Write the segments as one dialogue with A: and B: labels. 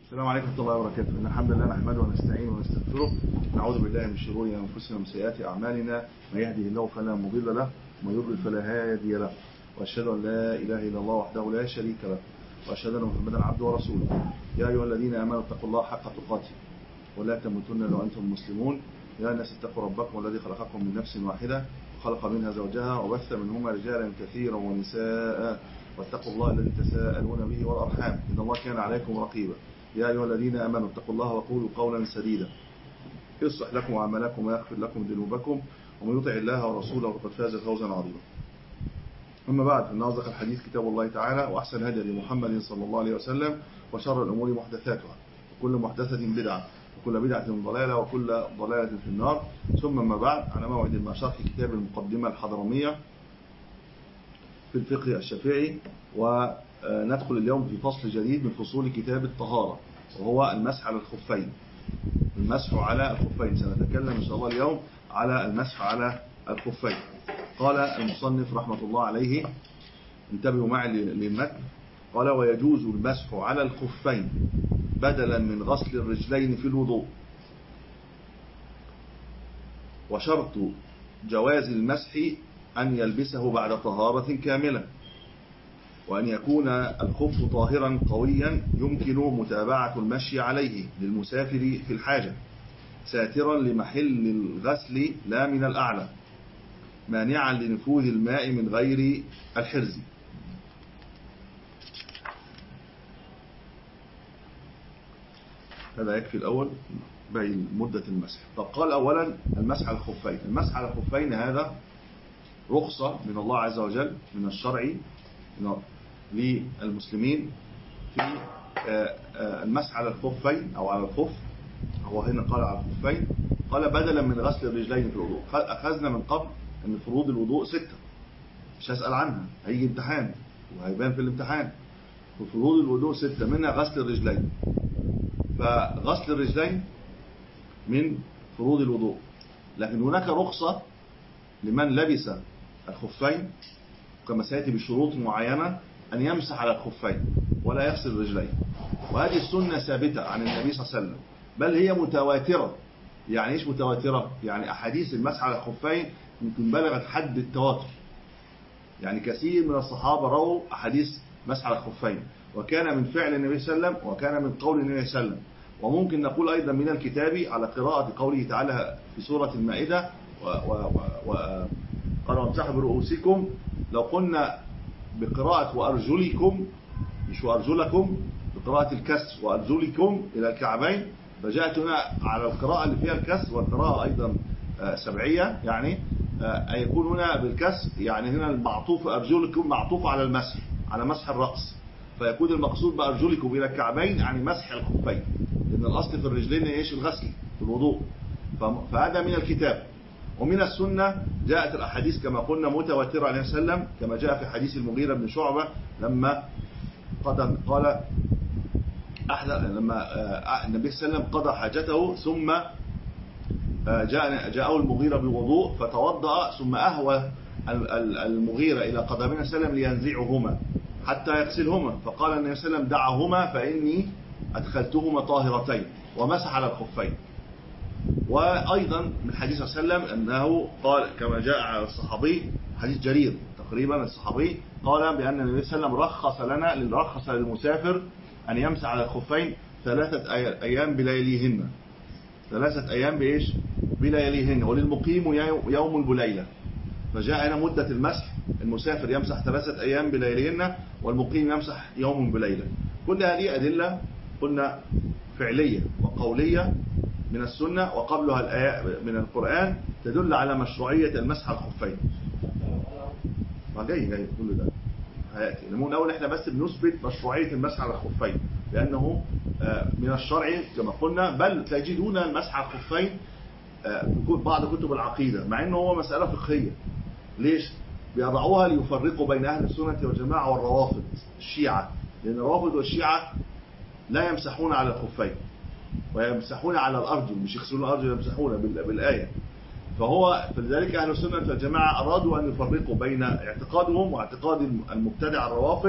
A: السلام عليكم ورحمة الله وبركاته إن الحمد لله نحمده ونستعينه ونستغفره نعوذ بالله من شرور أنفسنا ومن سيئات أعمالنا من يهده الله فلا مضل له ومن يضلل فلا هادي له وأشهد أن لا إله إلا الله وحده لا شريك له وأشهد أن محمدا عبده ورسوله يا أيها الذين آمنوا اتقوا الله حق تقاته ولا تموتن إلا وأنتم مسلمون يا الناس اتقوا ربكم الذي خلقكم من نفس واحدة وخلق منها زوجها وبث منهما رجالا كثيرا ونساء واتقوا الله الذي تساءلون به والأرحام إن الله كان عليكم رقيبا يا أيها الذين آمنوا اتقوا الله وقولوا قولا سديدا يصلح لكم أعمالكم ويغفر لكم ذنوبكم ومن يطع الله ورسوله فقد فاز فوزا عظيما أما بعد فإن أصدق الحديث كتاب الله تعالى وأحسن هدي لمحمد صلى الله عليه وسلم وشر الأمور محدثاتها وكل محدثة بدعة وكل بدعة ضلالة وكل ضلالة في النار ثم ما بعد على موعد مع شرح كتاب المقدمة الحضرمية في الفقه الشافعي وندخل اليوم في فصل جديد من فصول كتاب الطهارة وهو المسح على الخفين المسح على الخفين سنتكلم إن شاء الله اليوم على المسح على الخفين قال المصنف رحمة الله عليه انتبهوا معي للمتن قال ويجوز المسح على الخفين بدلا من غسل الرجلين في الوضوء وشرط جواز المسح أن يلبسه بعد طهارة كاملة وأن يكون الخف طاهرا قويا يمكن متابعة المشي عليه للمسافر في الحاجة ساترا لمحل الغسل لا من الأعلى مانعا لنفوذ الماء من غير الحرز هذا يكفي الأول بين مدة المسح طب قال أولا المسح على الخفين المسح على الخفين هذا رخصة من الله عز وجل من الشرع للمسلمين في المسح على الخفين أو على الخف هو هنا قال على الخفين قال بدلا من غسل الرجلين في الوضوء أخذنا من قبل أن فروض الوضوء ستة مش هسأل عنها هيجي امتحان وهيبان في الامتحان وفروض الوضوء ستة منها غسل الرجلين فغسل الرجلين من فروض الوضوء لكن هناك رخصة لمن لبس الخفين كما سيأتي بشروط معينة أن يمسح على الخفين ولا يغسل الرجلين وهذه السنة ثابتة عن النبي صلى الله عليه وسلم بل هي متواترة يعني ايش متواترة يعني أحاديث المسح على الخفين يمكن بلغت حد التواتر يعني كثير من الصحابة رووا أحاديث مسح على الخفين وكان من فعل النبي صلى الله عليه وسلم وكان من قول النبي صلى الله عليه وسلم وممكن نقول أيضا من الكتاب على قراءة قوله تعالى في سورة المائدة قال وامسحوا برؤوسكم لو قلنا بقراءة وأرجلكم مش وأرجلكم بقراءة الكسر وأرجلكم إلى الكعبين فجاءت هنا على القراءة اللي فيها الكسر والقراءة أيضا سبعية يعني أن يكون هنا بالكسر يعني هنا المعطوف أرجلكم معطوف على المسح على مسح الرأس فيكون المقصود بأرجلكم إلى الكعبين يعني مسح الخفين لأن الأصل في الرجلين إيش الغسل في الوضوء فهذا من الكتاب ومن السنة جاءت الأحاديث كما قلنا متواترة عليه وسلم كما جاء في حديث المغيرة بن شعبة لما قد قال أحد لما النبي صلى الله عليه وسلم قضى حاجته ثم جاء جاءه المغيرة بوضوء فتوضأ ثم أهوى المغيرة إلى قدمين وسلم لينزعهما حتى يغسلهما فقال النبي صلى الله عليه وسلم دعهما فإني أدخلتهما طاهرتين ومسح على الخفين وأيضا من حديث صلى الله عليه وسلم أنه قال كما جاء على الصحابي حديث جرير تقريبا الصحابي قال بأن النبي صلى الله عليه وسلم رخص لنا رخص للمسافر أن يمسح على الخفين ثلاثة أيام بلياليهن ثلاثة أيام بإيش بلياليهن وللمقيم يوم بليلة فجاء هنا مدة المسح المسافر يمسح ثلاثة أيام بلياليهن والمقيم يمسح يوم بليلة كل هذه أدلة قلنا فعلية وقولية من السنة وقبلها الآية من القرآن تدل على مشروعية المسح على الخفين جاي جاي كل ده هيأتي من أول إحنا بس بنثبت مشروعية المسح على الخفين لأنه من الشرع كما قلنا بل تجدون المسح على الخفين في بعض كتب العقيدة مع أنه هو مسألة فقهية ليش؟ بيضعوها ليفرقوا بين أهل السنة والجماعة والروافض الشيعة لأن الروافض والشيعة لا يمسحون على الخفين ويمسحون على الأرجل مش يغسلون الأرجل يمسحون بالآية فهو فلذلك أهل السنة والجماعة أرادوا أن يفرقوا بين اعتقادهم واعتقاد المبتدع الروافض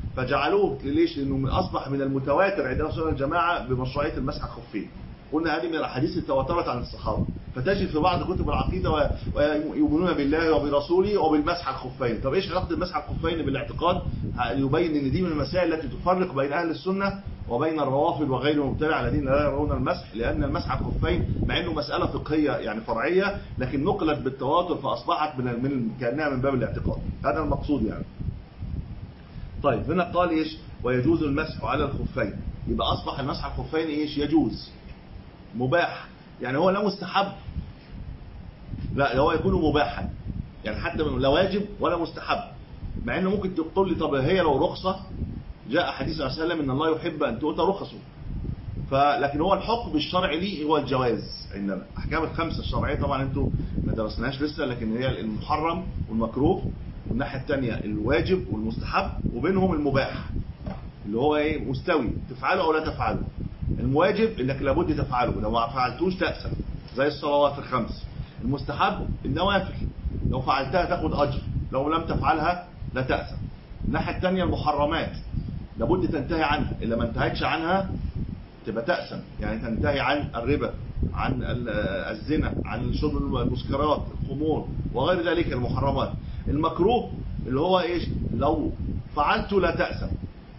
A: فجعلوه ليش لانه من اصبح من المتواتر عند رسول الله الجماعه بمشروعيه المسح على الخفين قلنا هذه من الاحاديث اللي تواترت عن الصحابه فتجد في بعض كتب العقيده و- ويؤمنون بالله وبرسوله وبالمسح على الخفين طب ايش علاقه المسح على الخفين بالاعتقاد يبين ان دي من المسائل التي تفرق بين اهل السنه وبين الروافض وغير المبتدع الذين لا يرون المسح لان المسح على الخفين مع انه مساله فقهيه يعني فرعيه لكن نقلت بالتواتر فاصبحت من من كانها من باب الاعتقاد هذا المقصود يعني طيب هنا قال ايش ويجوز المسح على الخفين يبقى اصبح المسح على الخفين ايش يجوز مباح يعني هو لا مستحب لا هو يكون مباحا يعني حتى من لا واجب ولا مستحب مع انه ممكن تقول لي طب هي لو رخصه جاء حديث صلى الله عليه وسلم ان الله يحب ان تؤتى رخصه فلكن هو الحكم الشرعي ليه هو الجواز عندنا احكام الخمسه الشرعيه طبعا انتوا ما درسناهاش لسه لكن هي المحرم والمكروه والناحيه الثانيه الواجب والمستحب وبينهم المباح اللي هو ايه مستوي تفعله او لا تفعله المواجب انك لابد تفعله لو ما فعلتوش تأثم زي الصلوات الخمس المستحب النوافل لو فعلتها تاخد اجر لو لم تفعلها لا تأثم الناحيه الثانيه المحرمات لابد تنتهي عنها الا ما انتهيتش عنها تبقى تأثم يعني تنتهي عن الربا عن ال- الزنا عن شرب المسكرات الخمور وغير ذلك المحرمات المكروه اللي هو ايش لو فعلته لا تأثم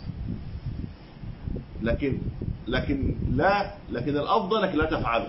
A: لكن لكن لا لكن الافضل انك لا تفعله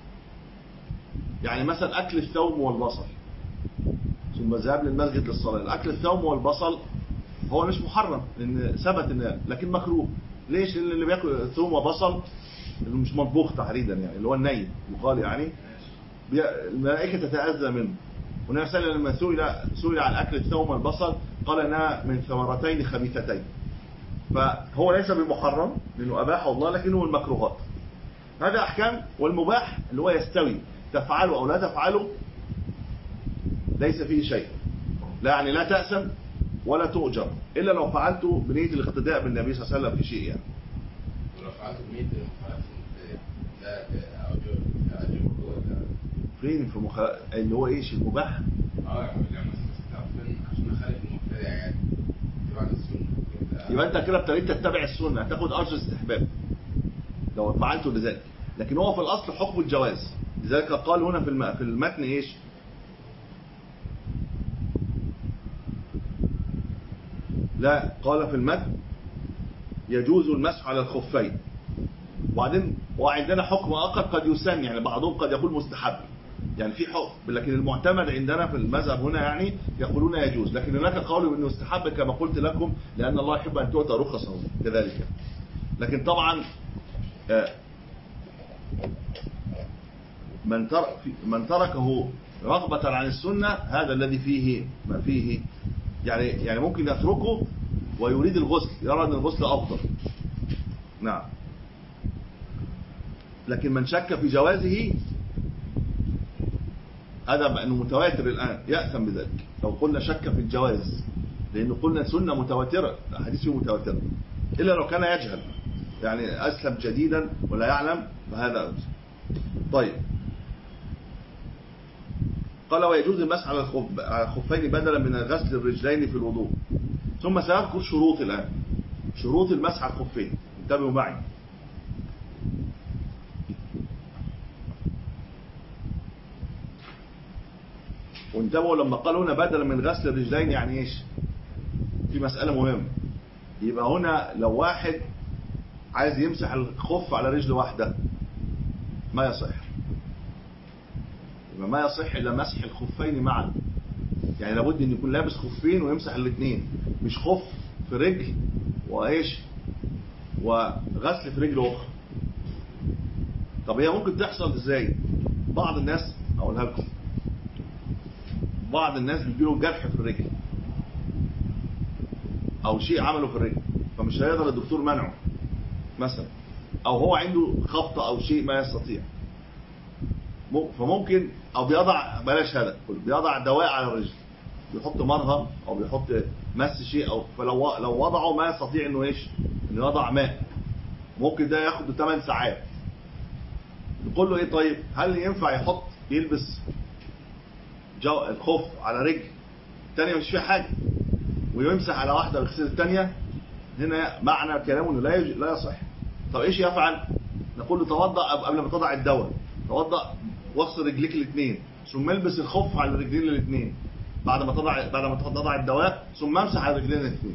A: يعني مثلا اكل الثوم والبصل ثم الذهاب للمسجد للصلاه الاكل الثوم والبصل هو مش محرم لان ثبت ان لكن مكروه ليش لان اللي بياكل ثوم وبصل اللي مش مطبوخ تحديدا يعني اللي هو الني يقال يعني بي- الملائكه تتاذى منه والنبي صلى الله عليه وسلم لما سئل سئل عن اكل الثوم والبصل قال انها من ثمرتين خبيثتين فهو ليس بمحرم لانه اباحه الله لكنه من المكروهات هذا احكام والمباح اللي هو يستوي تفعله او لا تفعله ليس فيه شيء لا يعني لا تأسم ولا تؤجر الا لو فعلته بنيه الاقتداء بالنبي صلى الله عليه وسلم في شيء يعني
B: ولو فعلت بمية فعلت ده أجر أجر ولا
A: فين في مخ... اللي هو ايش المباح
B: اه يعني مثلا استعفن عشان أخالف المبتدع يعني اتباع السنة
A: يبقى انت كده ابتديت تتبع السنه هتاخد اجر استحباب لو فعلته لذلك لكن هو في الاصل حكم الجواز لذلك قال هنا في الم- في المتن ايش لا قال في المتن يجوز المسح على الخفين وبعدين وعندنا حكم اخر قد يسن يعني بعضهم قد يقول مستحب يعني في حكم لكن المعتمد عندنا في المذهب هنا يعني يقولون يجوز لكن هناك قول انه يستحب كما قلت لكم لان الله يحب ان تؤتى رخصه كذلك لكن طبعا آه، من ترك من تركه رغبة عن السنة هذا الذي فيه ما فيه يعني يعني ممكن يتركه ويريد الغسل يرى ان الغسل افضل نعم لكن من شك في جوازه هذا بقى انه متواتر الان يأثم بذلك لو قلنا شك في الجواز لانه قلنا سنة متواترة الاحاديث فيه متواترة الا لو كان يجهل يعني اسلم جديدا ولا يعلم فهذا أمس. طيب قال ويجوز المسح على الخف- على الخفين بدلا من غسل الرجلين في الوضوء ثم سأذكر شروط الآن شروط المسح على الخفين انتبهوا معي وانتبهوا لما قالوا هنا بدلا من غسل الرجلين يعني ايش في مسألة مهمة يبقى هنا لو واحد عايز يمسح الخف على رجل واحدة ما يصح يبقى ما يصح إلا مسح الخفين معا يعني لابد ان يكون لابس خفين ويمسح الاثنين مش خف في رجل وايش وغسل في رجل اخرى طب هي ممكن تحصل ازاي بعض الناس اقولها لكم بعض الناس بيجيله جرح في الرجل او شيء عمله في الرجل فمش هيقدر الدكتور منعه مثلا او هو عنده خبطه او شيء ما يستطيع مم- فممكن او بيضع بلاش هذا بيضع دواء على الرجل بيحط مرهم او بيحط مس شيء او فلو لو وضعه ما يستطيع انه ايش انه يضع ماء ممكن ده ياخد 8 ساعات نقول له ايه طيب هل ينفع يحط يلبس جو الخف على رجل الثانيه مش فيها حاجه ويمسح على واحده ويغسل الثانيه هنا معنى كلامه انه لا يج... لا يصح طب ايش يفعل نقول له توضا قبل ما تضع الدواء توضا واغسل رجليك الاثنين ثم البس الخف على الرجلين الاثنين بعد ما تضع بعد ما تضع الدواء ثم امسح على الرجلين الاثنين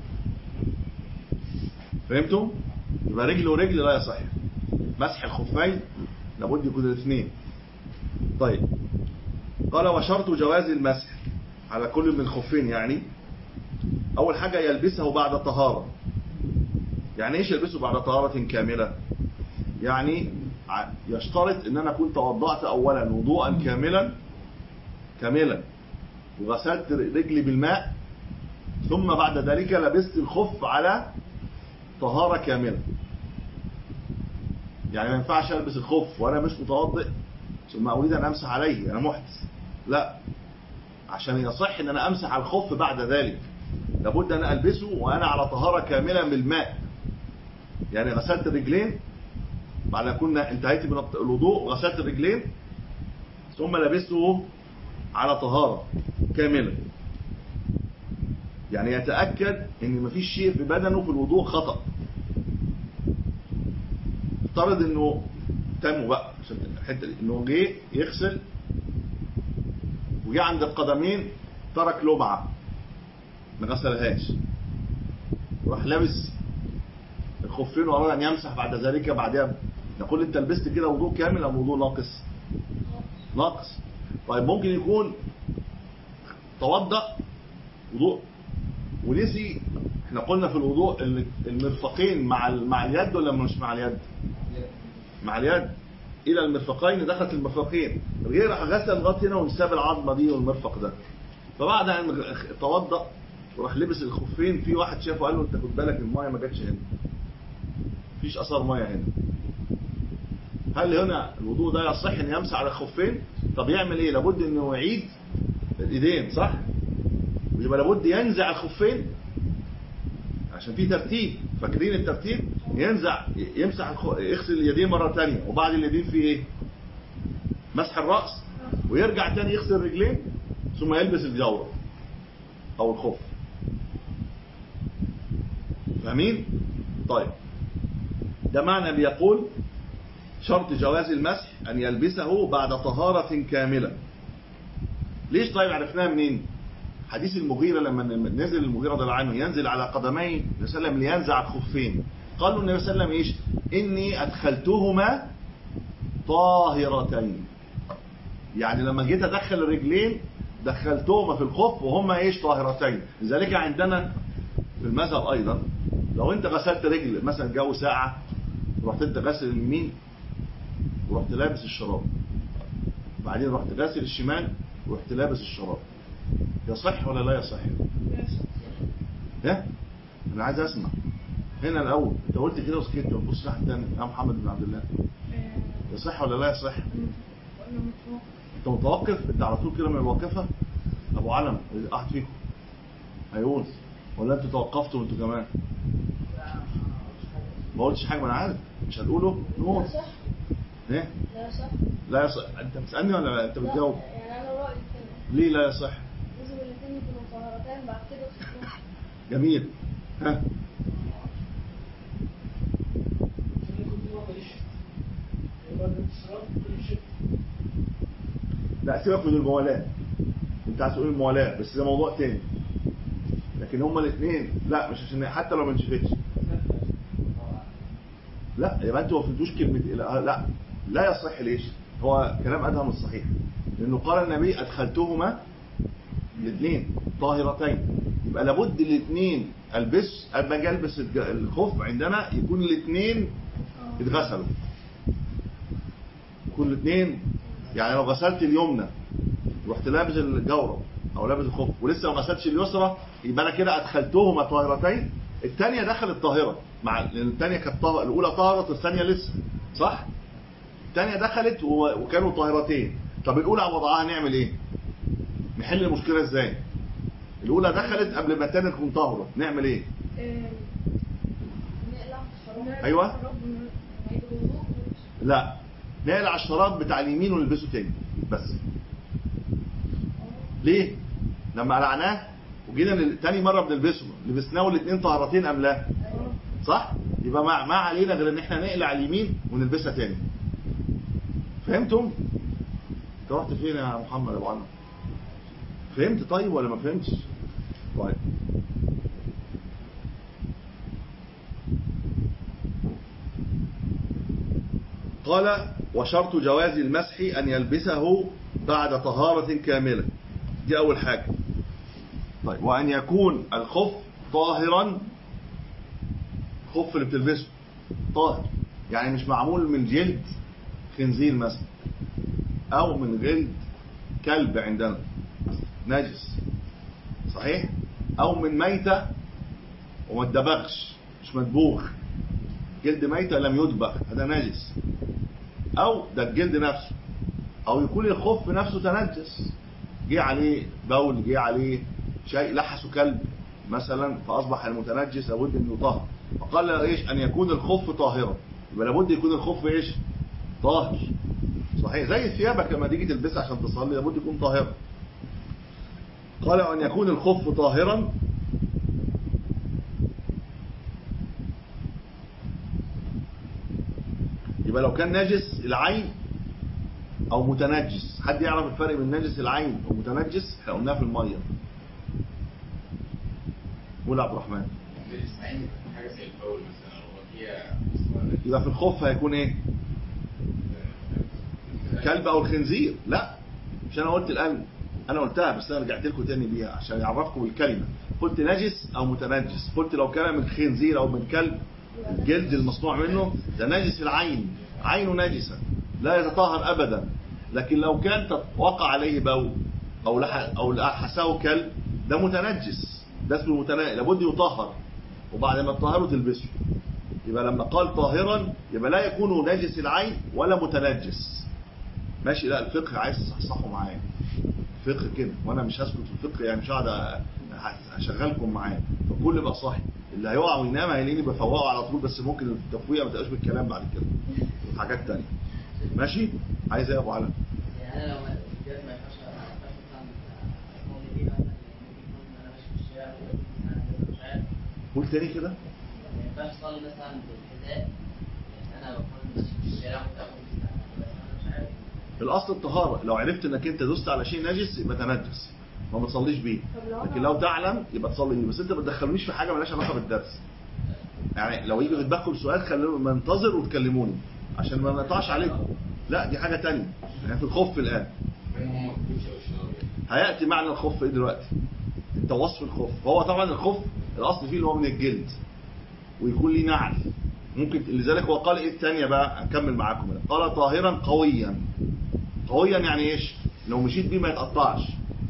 A: فهمتم يبقى رجل ورجل لا يصح مسح الخفين لابد يكون الاثنين طيب قال وشرط جواز المسح على كل من الخفين يعني اول حاجه يلبسه بعد طهاره يعني ايش يلبسه بعد طهاره كامله يعني ع- يشترط ان انا كنت توضأت اولا وضوءا كاملا كاملا وغسلت رجلي بالماء ثم بعد ذلك لبست الخف على طهارة كاملة يعني ما ينفعش البس الخف وانا مش متوضئ ثم اريد ان امسح عليه انا محدث لا عشان يصح ان انا امسح على الخف بعد ذلك لابد ان البسه وانا على طهارة كاملة بالماء يعني غسلت الرجلين بعد ما كنا انتهيت من الوضوء وغسلت الرجلين ثم لبسته على طهارة كاملة يعني يتأكد ان مفيش شيء في بدنه في الوضوء خطأ افترض انه تم بقى عشان الحته دي انه جه يغسل وجه عند القدمين ترك لمعه ما غسلهاش وراح لابس الخفين واراد ان يمسح بعد ذلك بعدها نقول انت لبست كده وضوء كامل او وضوء ناقص ناقص طيب ممكن يكون توضأ وضوء ونسي احنا قلنا في الوضوء ان المرفقين مع ال- مع اليد ولا مش مع اليد مع اليد الى المرفقين دخلت المرفقين غير غسل لغايه هنا وساب العظمه دي والمرفق ده فبعد ان غ- توضأ وراح لبس الخفين في واحد شافه قال له انت خد بالك المايه ما جاتش هنا مفيش اثار مايه هنا هل هنا الوضوء ده يصح ان يمسح على الخفين طب يعمل ايه لابد انه يعيد الايدين صح يبقى لابد ينزع الخفين عشان في ترتيب فاكرين الترتيب ينزع يمسح الخ... يغسل اليدين مره ثانيه وبعد اليدين في ايه مسح الراس ويرجع تاني يغسل الرجلين ثم يلبس الجوره او الخف فاهمين طيب ده معنى بيقول شرط جواز المسح أن يلبسه بعد طهارة كاملة ليش طيب عرفناها منين حديث المغيرة لما نزل المغيرة رضي الله عنه ينزل على قدمي النبي صلى الله عليه وسلم لينزع الخفين قالوا النبي صلى الله عليه وسلم ايش اني ادخلتهما طاهرتين يعني لما جيت ادخل الرجلين دخلتهما في الخف وهما ايش طاهرتين لذلك عندنا في المذهب ايضا لو انت غسلت رجل مثلا جو ساعة رحت انت غسل اليمين ورحت لابس الشراب بعدين رحت غاسل الشمال ورحت لابس الشراب يصح ولا لا يصح ها انا عايز اسمع هنا الاول انت قلت كده وسكت وبص ناحيه الثانيه يا محمد بن عبد الله يصح ولا لا يصح انت متوقف انت على طول كده من الواقفه ابو علم قاعد فيكم هيقول ولا انتوا توقفتوا انتوا كمان ما قلتش حاجه ما انا عارف مش هتقوله نقول
C: لا صح
A: ايه
C: لا صح
A: لا يصح انت بتسالني ولا انت
C: لا،
A: بتجاوب
C: يعني انا رأيي كده
A: ليه لا يصح
C: لازم الاثنين يكونوا طهارتين بعد كده تسكت.
A: جميل ها لا سيبك من الموالاه انت عايز تقول الموالاه بس ده موضوع تاني لكن هما الاثنين لا مش عشان حتى لو ما نشفتش لا يبقى انتوا ما فهمتوش كلمه لا لا لا يصح ليش هو كلام ادهم الصحيح لانه قال النبي ادخلتهما الاثنين طاهرتين يبقى لابد الاثنين البس اما اجي البس الج- الخف عندنا يكون الاثنين اتغسلوا يكون الاثنين يعني لو غسلت اليمنى ورحت لابس الجوره او لابس الخف ولسه ما غسلتش اليسرى يبقى انا كده ادخلتهما طاهرتين الثانيه دخلت طاهره مع لان الثانيه كانت طاهره الاولى طهرت والثانيه لسه صح الثانيه دخلت و- وكانوا طاهرتين طب الاولى وضعها نعمل ايه نحل المشكله ازاي الاولى دخلت قبل ما الثانيه تكون طاهره نعمل ايه
C: آه، نقلع الشراب
A: أيوة.
C: الشراب ون- ونعيد الوضوء
A: لا نقلع الشراب بتاع اليمين ونلبسه تاني بس ليه لما قلعناه وجينا لل- تاني مره بنلبسه لبسناه والاثنين طهرتين ام لا صح يبقى ما, ما علينا غير ان احنا نقلع اليمين ونلبسها تاني فهمتم انت رحت فين يا محمد يا ابو عمرو فهمت طيب ولا ما فهمتش طيب قال وشرط جواز المسح أن يلبسه بعد طهارة كاملة دي أول حاجة طيب وأن يكون الخف طاهرا خف اللي بتلبسه طاهر يعني مش معمول من جلد خنزير مثلا أو من جلد كلب عندنا نجس صحيح أو من ميتة وما اتدبغش مش مدبوغ جلد ميتة لم يدبغ هذا نجس او ده الجلد نفسه او يكون الخف نفسه تنجس جه عليه بول جه عليه شيء لحسه كلب مثلا فاصبح المتنجس لابد انه يطهر فقال ايش ان يكون الخف طاهرا يبقى لابد يكون الخف ايش طاهر صحيح زي ثيابك لما تيجي تلبسها عشان تصلي لابد يكون طاهرا قال ان يكون الخف طاهرا يبقى لو كان نجس العين او متنجس حد يعرف الفرق بين نجس العين ومتنجس احنا قلناها في الميه قول يا عبد الرحمن
B: نجس عين حاجه زي البول مثلا لو هو فيها
A: يبقى في الخف هيكون ايه كلب او الخنزير لا مش انا قلت الان انا قلتها بس انا رجعت لكم تاني بيها عشان يعرفكم الكلمه قلت نجس او متنجس قلت لو كان من خنزير او من كلب الجلد المصنوع منه ده نجس العين عينه نجسة لا يتطهر أبدا لكن لو كان وقع عليه بول أو لح أو لحسه كلب ده متنجس ده اسمه متنجس لابد يطهر وبعد ما تطهره تلبسه يبقى لما قال طاهرا يبقى لا يكون نجس العين ولا متنجس ماشي لا الفقه عايز تصحصحه معايا فقه كده وانا مش هسكت في الفقه يعني مش هقعد هشغلكم معاه فكل يبقى صاحي اللي هيقع وينام هيلاقيني بفوقه على طول بس ممكن التفويقه ما تبقاش بالكلام بعد كده وفي حاجات تانية ماشي عايز ايه يا ابو علي
D: يعني انا لو الجهاز ما ينفعش أفتح مثلا أقوم بيه مثلا ممكن يكون انا ماشي في الشارع مثلا مش عارف
A: قول تاني كده
D: ما ينفعش اصلي مثلا بالحذاء يعني انا بكون ماشي في الشارع ممكن اكون بس انا مش عارف
A: الاصل الطهاره لو عرفت انك انت دوست على شيء نجس يبقى تنجس ما بتصليش بيه
C: طب لو أنا-
A: لكن لو تعلم يبقى تصلي بيه بس انت ما تدخلونيش في حاجه مالهاش علاقه بالدرس يعني لو يجي في دماغكم سؤال خلونا منتظر وتكلموني عشان ما نقطعش عليكم لا دي حاجه تانية يعني في الخف الان
B: بين هم الكوتش او الشراب يعني.
A: هياتي معنى الخف ايه دلوقتي انت وصف الخف هو طبعا الخف الاصل فيه اللي هو من الجلد ويكون ليه نعل ممكن لذلك هو قال ايه الثانيه بقى هكمل معاكم هنا. قال طاهرا قويا قويا يعني ايش لو مشيت بيه ما يتقطعش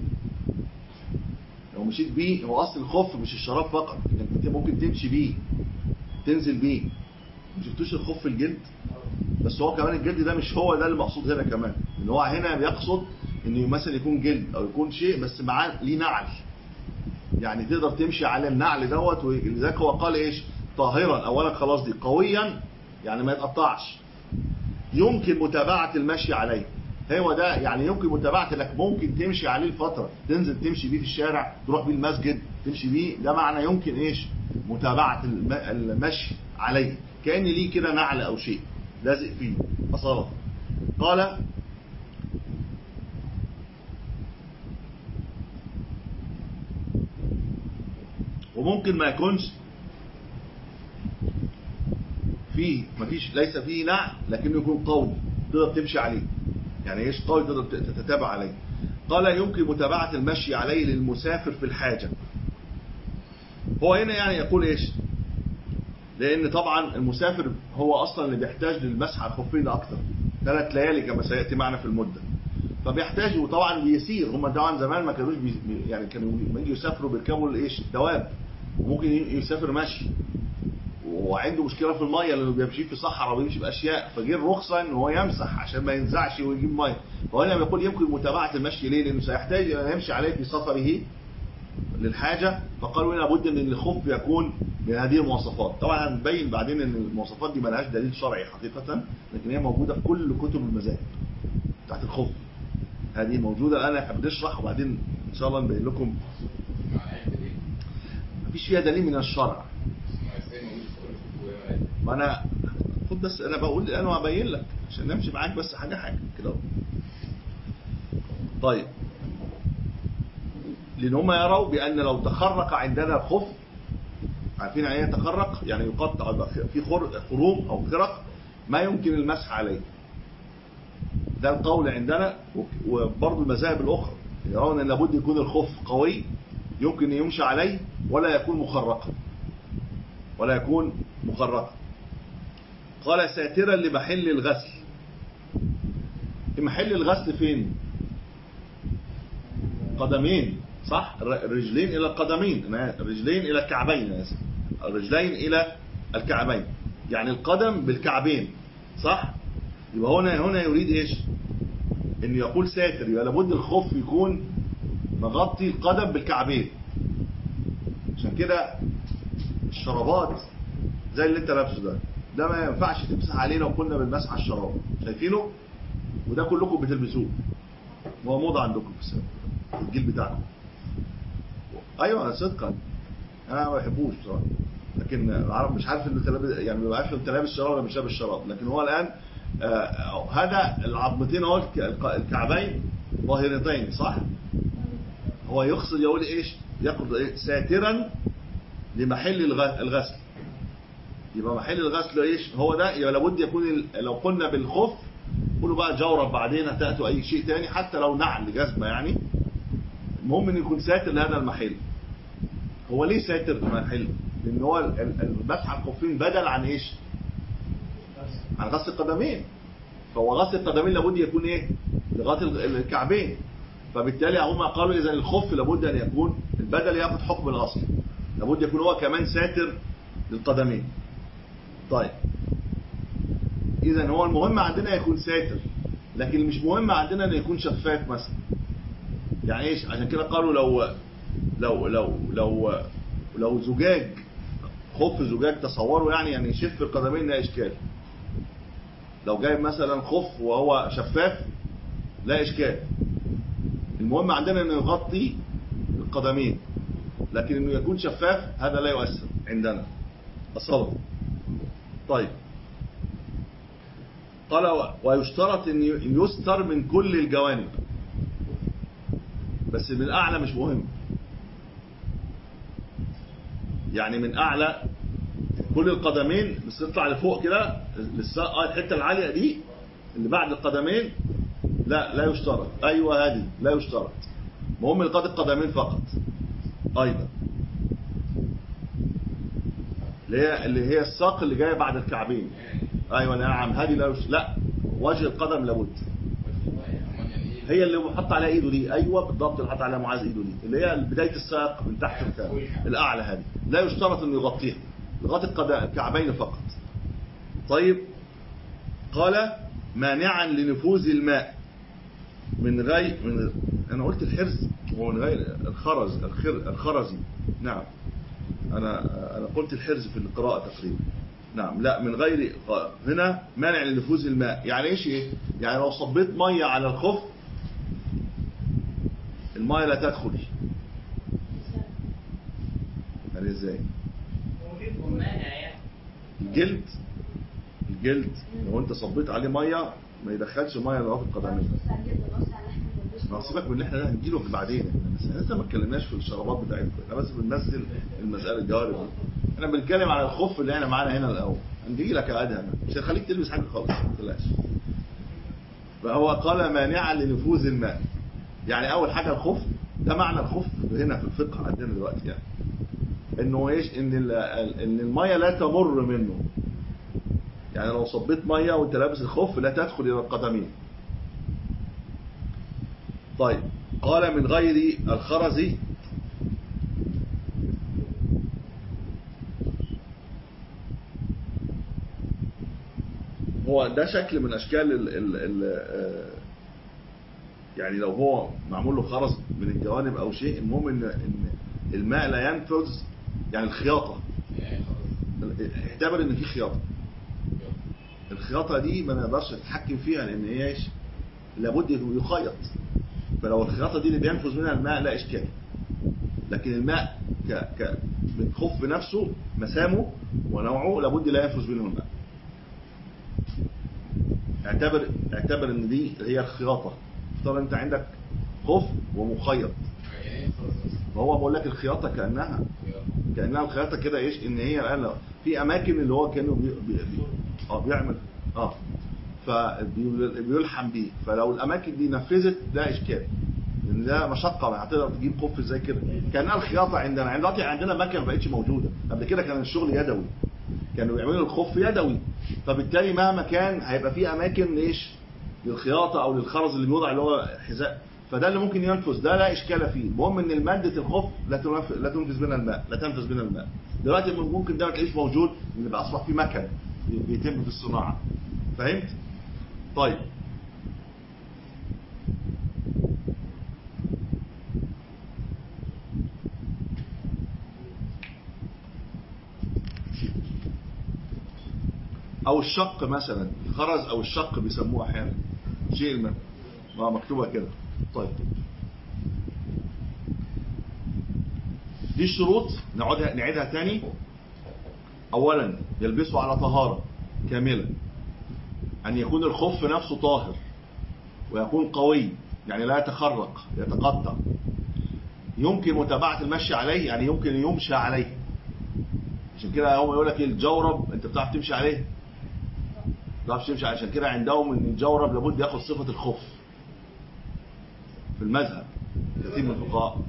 A: لو مشيت بيه هو اصل الخف مش الشراب فقط يعني انت ممكن تمشي بيه تنزل بيه ما شفتوش الخف الجلد بس هو كمان الجلد ده مش هو ده المقصود هنا كمان ان هو هنا بيقصد انه مثلا يكون جلد او يكون شيء بس معاه ليه نعل يعني تقدر تمشي على النعل دوت ولذلك هو قال ايش طاهرا اولا خلاص دي قويا يعني ما يتقطعش يمكن متابعة المشي عليه هو ده يعني يمكن متابعة انك ممكن تمشي عليه لفترة تنزل تمشي بيه في الشارع تروح بيه المسجد تمشي بيه ده معنى يمكن ايش متابعة الم- المشي عليه كأن ليه كده نعل او شيء لازق فيه أصالة قال وممكن ما يكونش فيه مفيش ليس فيه نعل لكنه يكون قوي تقدر تمشي عليه يعني ايش قوي تقدر تتتابع عليه قال يمكن متابعة المشي عليه للمسافر في الحاجة هو هنا يعني يقول ايش لان طبعا المسافر هو اصلا اللي بيحتاج للمسح على الخفين اكتر ثلاث ليالي كما سياتي معنا في المده فبيحتاج وطبعا بيسير هم طبعا زمان ما كانوش بي يعني كانوا لما يجوا يسافروا بيركبوا الايش الدواب وممكن يسافر مشي وعنده مشكله في الميه لانه بيمشي في صحراء وبيمشي باشياء فجه الرخصه ان هو يمسح عشان ما ينزعش ويجيب ميه فهنا بيقول يمكن متابعه المشي ليه لانه سيحتاج ان يمشي عليه في سفره للحاجة فقالوا هنا لابد ان الخف يكون من هذه المواصفات طبعا هنبين بعدين ان المواصفات دي ملهاش دليل شرعي حقيقة لكن هي موجودة في كل كتب المذاهب بتاعت الخف هذه موجودة الان احنا بنشرح وبعدين ان شاء الله نبين لكم
B: مع الحته دي
A: مفيش فيها دليل من الشرع
B: اسمها ازاي موجود في كل
A: ما انا خد بس انا بقول انا هبين لك عشان نمشي معاك بس حاجه حاجه كده اهو. طيب لان هم يروا بان لو تخرق عندنا الخف عارفين يعني ايه يتخرق يعني يقطع يبقى في خر- خروم او خرق ما يمكن المسح عليه ده القول عندنا وك- وبرضه المذاهب الاخرى يرون ان لابد يكون الخف قوي يمكن يمشى عليه ولا يكون مخرقا ولا يكون مخرقا قال ساترا لمحل الغسل محل الغسل فين قدمين صح الر- الرجلين الى القدمين أنا- الرجلين الى الكعبين أنا آسف. الرجلين الى الكعبين يعني القدم بالكعبين صح يبقى هنا هنا يريد ايش ان يقول ساتر يبقى لابد الخف يكون مغطي القدم بالكعبين عشان كده الشرابات زي اللي انت لابسه ده ده ما ينفعش تمسح عليه لو كنا بنمسح على الشراب شايفينه وده كلكم بتلبسوه هو موضة عندكم في السنة في الجيل بتاعكم ايوه صدقا انا ما بحبوش بصراحه لكن العرب مش عارف انه تلابس يعني ما عارف انت لابس شراب ولا مش لابس شراب لكن هو الان آه هذا العظمتين اهو الك- الك- الكعبين ظاهرتين صح هو يقصد يقول ايش يقصد إيه؟ ساترا لمحل الغ- الغسل يبقى محل الغسل ايش هو ده يبقى لابد يكون ال- لو قلنا بالخف قولوا بقى جورب بعدين هتاتوا اي شيء تاني حتى لو نعل جزمه يعني المهم ان يكون ساتر لهذا المحل هو ليه ساتر المحل لان هو ال- ال- المسح على الخفين بدل عن ايش عن غسل القدمين فهو غسل القدمين لابد يكون ايه لغايه ال- الكعبين فبالتالي هم قالوا اذا الخف لابد ان يكون البدل ياخذ حكم الغسل لابد يكون هو كمان ساتر للقدمين طيب اذا هو المهم عندنا يكون ساتر لكن مش مهم عندنا انه يكون شفاف مثلا يعني ايش عشان كده قالوا لو لو لو لو لو زجاج خف زجاج تصوروا يعني يعني يشف القدمين لا اشكال لو جايب مثلا خف وهو شفاف لا اشكال المهم عندنا انه يغطي القدمين لكن انه يكون شفاف هذا لا يؤثر عندنا اصلا طيب قال ويشترط ان يستر من كل الجوانب بس من اعلى مش مهم يعني من اعلى كل القدمين بس تطلع لفوق كده للس- آه، الحته العاليه دي اللي بعد القدمين لا لا يشترط ايوه هذه لا يشترط مهم لقاء القدمين فقط ايضا اللي هي اللي هي الساق اللي جايه بعد الكعبين ايوه نعم هذه لا يش... لا وجه القدم لابد هي اللي بحط عليها ايده دي ايوه بالضبط اللي حط عليها معاذ ايده دي اللي هي بدايه الساق من تحت الكعب الاعلى هذه لا يشترط انه يغطيها لغايه القد- الكعبين فقط طيب قال مانعا لنفوذ الماء من غير من انا قلت الحرز ومن غير الخرز الخر الخرزي نعم انا انا قلت الحرز في القراءه تقريبا نعم لا من غير هنا مانع لنفوذ الماء يعني ايش ايه يعني لو صبيت ميه على الخف الميه لا تدخل يعني ازاي
D: مانع يعني
A: الجلد الجلد لو انت صبيت عليه ميه ما يدخلش ميه لغايه القدمين ما هو سيبك من اللي احنا هنجيله بعدين احنا بس لسه ما اتكلمناش في الشرابات بتاعتكم احنا بس بنمثل المساله الجوارب دي احنا بنتكلم على الخف اللي احنا معانا هنا الاول هنجي لك يا ادهم مش هنخليك تلبس حاجه خالص ما تقلقش فهو قال مانعا لنفوذ الماء يعني اول حاجه الخف ده معنى الخف هنا في الفقه عندنا دلوقتي يعني انه ايش ان ال- ال- ان الميه لا تمر منه يعني لو صبيت ميه وانت لابس الخف لا تدخل الى القدمين طيب قال من غير الخرز هو ده شكل من اشكال ال ال ال آه، يعني لو هو معمول له خرز من الجوانب او شيء المهم ان ان الماء لا ينفذ يعني الخياطه اعتبر ان في خياطه الخياطه دي ما نقدرش نتحكم فيها لان هي ايش لابد يخيط فلو الخياطه دي اللي بينفذ منها الماء لا اشكال لكن الماء ك ك بالخف نفسه مسامه ونوعه لابد لا ينفذ منه الماء اعتبر اعتبر ان دي هي الخياطه افترض انت عندك خف ومخيط
B: يعني ايه خلاص اصلا
A: فهو بقول لك الخياطه كانها كانها الخياطه كده ايش ان هي الان في اماكن اللي هو كانه بي بي بي اه بيعمل اه فبيلحم بيه فلو الاماكن دي نفذت ده اشكال لان ده مشقه ما هتقدر تجيب خف ازاي كده كانها الخياطه عندنا عند دلوقتي عندنا مكنه ما بقتش موجوده قبل كده كان الشغل يدوي كانوا بيعملوا الخف يدوي فبالتالي مهما كان هيبقى في اماكن ليش للخياطه او للخرز اللي بيوضع اللي هو حذاء فده اللي ممكن ينفذ ده لا اشكال فيه المهم ان ماده الخف لا تنفذ لا تنفذ منها الماء لا تنفذ منها الماء دلوقتي ممكن ده ما تلاقيش موجود لان بقى اصبح في مكن بيتم في الصناعه فهمت طيب او الشق مثلا الخرز او الشق بيسموه احيانا شيء الم... ما مكتوبه كده طيب دي الشروط نعودها نعيدها تاني اولا يلبسه على طهارة كاملة ان يكون الخف نفسه طاهر ويكون قوي يعني لا يتخرق يتقطع يمكن متابعة المشي عليه يعني يمكن يمشى عليه عشان كده هم يقول لك الجورب انت بتعرف تمشي عليه ما بتعرفش تمشي عليه. عشان كده عندهم ان الجورب لابد ياخد صفة الخف في المذهب كثير من الفقهاء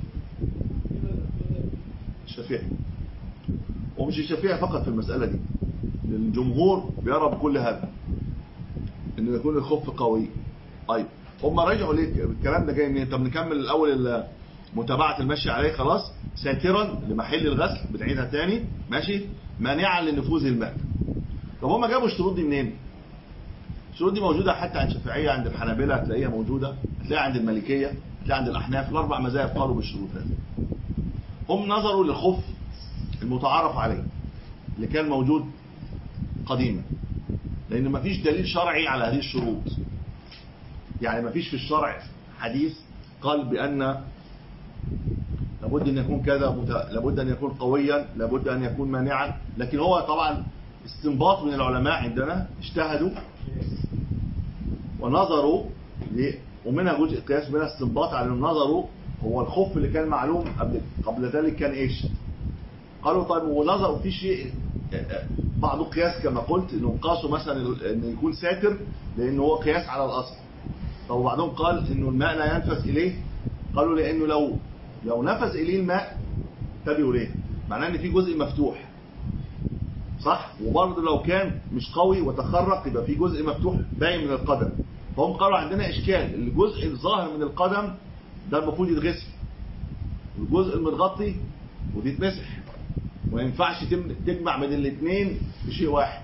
A: الشافعي ومش الشافعي فقط في المسألة دي لأن الجمهور بيرى بكل هذا انه يكون الخف قوي طيب هم رجعوا ليه الكلام ده جاي منين طب نكمل الاول ال- متابعة المشي عليه خلاص ساترا لمحل الغسل بنعيدها تاني ماشي مانعا لنفوذ الماء طب هم جابوا الشروط دي منين الشروط دي موجودة حتى عند الشافعية عند الحنابلة هتلاقيها موجودة هتلاقيها عند المالكية هتلاقيها عند الأحناف الأربع مذاهب قالوا بالشروط هذه هم نظروا للخف المتعارف عليه اللي كان موجود قديما لأن مفيش دليل شرعي على هذه الشروط يعني مفيش في الشرع حديث قال بأن لابد أن يكون كذا مت- لابد أن يكون قويا لابد أن يكون مانعا لكن هو طبعا استنباط من العلماء عندنا اجتهدوا ونظروا ل- ومنها جزء قياس منها استنباط على النظر هو الخف اللي كان معلوم قبل قبل ذلك كان ايش قالوا طيب ونظروا في شيء بعض قياس كما قلت انهم قاسوا مثلا ان يكون ساتر لانه هو قياس على الاصل طب وبعضهم قال انه الماء لا ينفذ اليه قالوا لانه لو لو نفذ اليه الماء انتبهوا ليه معناه ان في جزء مفتوح صح وبرضه لو كان مش قوي وتخرق يبقى في جزء مفتوح باين من القدم فهم قالوا عندنا اشكال الجزء الظاهر من القدم ده المفروض يتغسل الجزء المتغطي ودي تمسح وما ينفعش تم- تجمع بين الاثنين في شيء واحد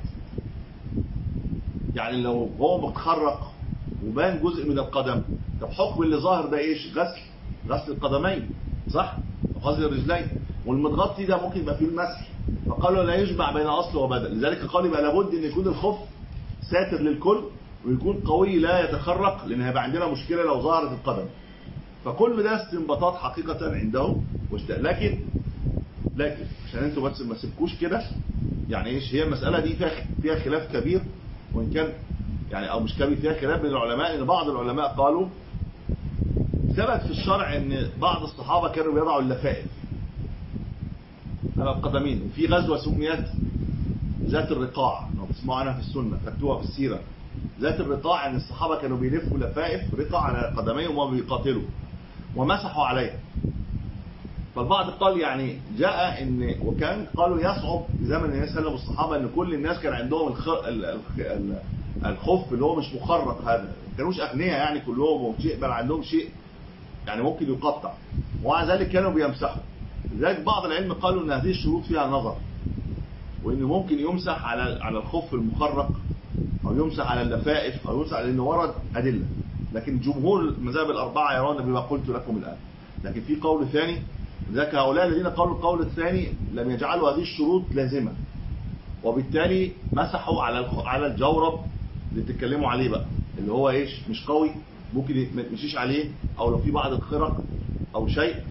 A: يعني لو هو متخرق وبان جزء من القدم طب حكم اللي ظاهر ده ايش غسل غسل القدمين صح غسل الرجلين والمتغطي ده ممكن يبقى فيه المسح فقالوا لا يجمع بين اصل وبدل لذلك قالوا يبقى لابد ان يكون الخف ساتر للكل ويكون قوي لا يتخرق لان هيبقى عندنا مشكله لو ظهرت القدم فكل ده استنباطات حقيقه عندهم واشت- لكن لكن عشان انتوا بس ما تسيبكوش كده يعني ايش هي المساله دي فيها فيها خلاف كبير وان كان يعني او مش كبير فيها خلاف بين العلماء ان بعض العلماء قالوا ثبت في الشرع ان بعض الصحابه كانوا بيضعوا اللفائف على القدمين وفي غزوه سميت ذات الرقاع لو بتسمعوا عنها في السنه فاكتوها في السيره ذات الرقاع ان الصحابه كانوا بيلفوا لفائف رقع على قدميهم وهم بيقاتلوا ومسحوا عليها فالبعض قال يعني جاء ان وكان قالوا يصعب في زمن النبي صلى الله عليه وسلم والصحابه ان كل الناس كان عندهم الخ... ال- ال- ال- الخف اللي هو مش مخرق هذا ما كانوش اغنياء يعني كلهم شيء بل عندهم شيء يعني ممكن يقطع ومع ذلك كانوا بيمسحوا لذلك بعض العلم قالوا ان هذه الشروط فيها نظر وانه ممكن يمسح على على الخف المخرق او يمسح على اللفائف او يمسح على انه ورد ادله لكن جمهور المذاهب الاربعه يرون بما قلت لكم الان لكن في قول ثاني لذلك هؤلاء الذين قالوا القول الثاني لم يجعلوا هذه الشروط لازمه وبالتالي مسحوا على الخ- على الجورب اللي بتتكلموا عليه بقى اللي هو ايش مش قوي ممكن ي- ما يمشيش عليه او لو في بعض الخرق او شيء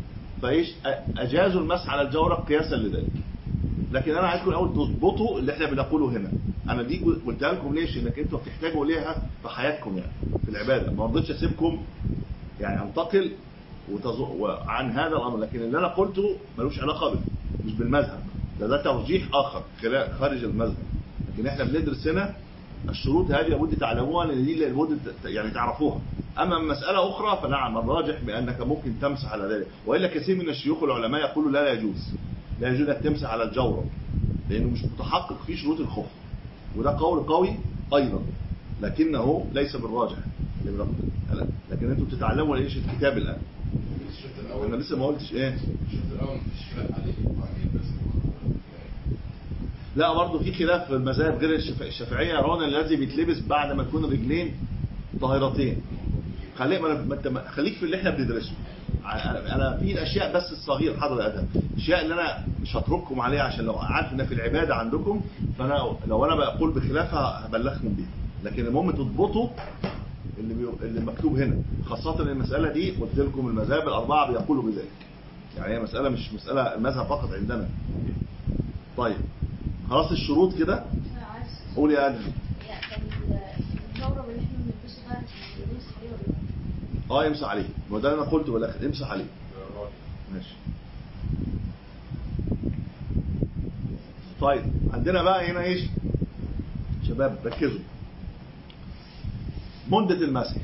A: فايش أ- اجازوا المسح على الجورب قياسا لذلك لكن انا عايزكم الاول تظبطوا اللي احنا بنقوله هنا انا دي قلتها لكم ليش انك انتوا بتحتاجوا ليها في حياتكم يعني في العباده ما رضيتش اسيبكم يعني انتقل وتز... عن هذا الامر لكن اللي انا قلته ملوش علاقه بال... مش بالمذهب ده ده ترجيح اخر خلال خارج المذهب لكن احنا بندرس هنا الشروط هذه لابد تعلموها لان دي لابد ت- يعني تعرفوها اما مساله اخرى فنعم الراجح بانك ممكن تمسح على ذلك والا كثير من الشيوخ العلماء يقولوا لا لا يجوز لا يجوز انك تمسح على الجورب لانه مش متحقق فيه شروط الخف وده قول قوي ايضا لكنه ليس بالراجح لكن انتوا بتتعلموا ايش الكتاب الان
B: الشوط
A: انا
B: الاول
A: لسه ما قلتش ايه
B: الشوط الاول مفيش خلاف عليه وبعدين بس
A: لا برضه في خلاف في المذاهب غير الشف- الشافعيه يرون الذي بيتلبس بعد ما تكون الرجلين طاهرتين خليك ما ما انت ما- خليك في اللي احنا بندرسه ع- انا في الاشياء بس الصغير حاضر يا ادهم الاشياء اللي انا مش هترككم عليها عشان لو عارف انها في العباده عندكم فانا لو انا بقول بخلافها هبلغكم بيها لكن المهم تضبطوا اللي بي... اللي مكتوب هنا خاصه ان المساله دي قلت لكم المذاهب الاربعه بيقولوا بذلك يعني هي مساله مش مساله المذهب فقط عندنا طيب خلاص الشروط كده
C: انا عايز
A: قول يا ادهم
C: يعني كان الجورب اللي احنا بنلبسه ده بنلبس عليه ولا لا؟
A: اه امسح عليه ما ده اللي انا قلته بالاخر امسح عليه ماشي طيب عندنا بقى هنا ايش شباب ركزوا مدة المسح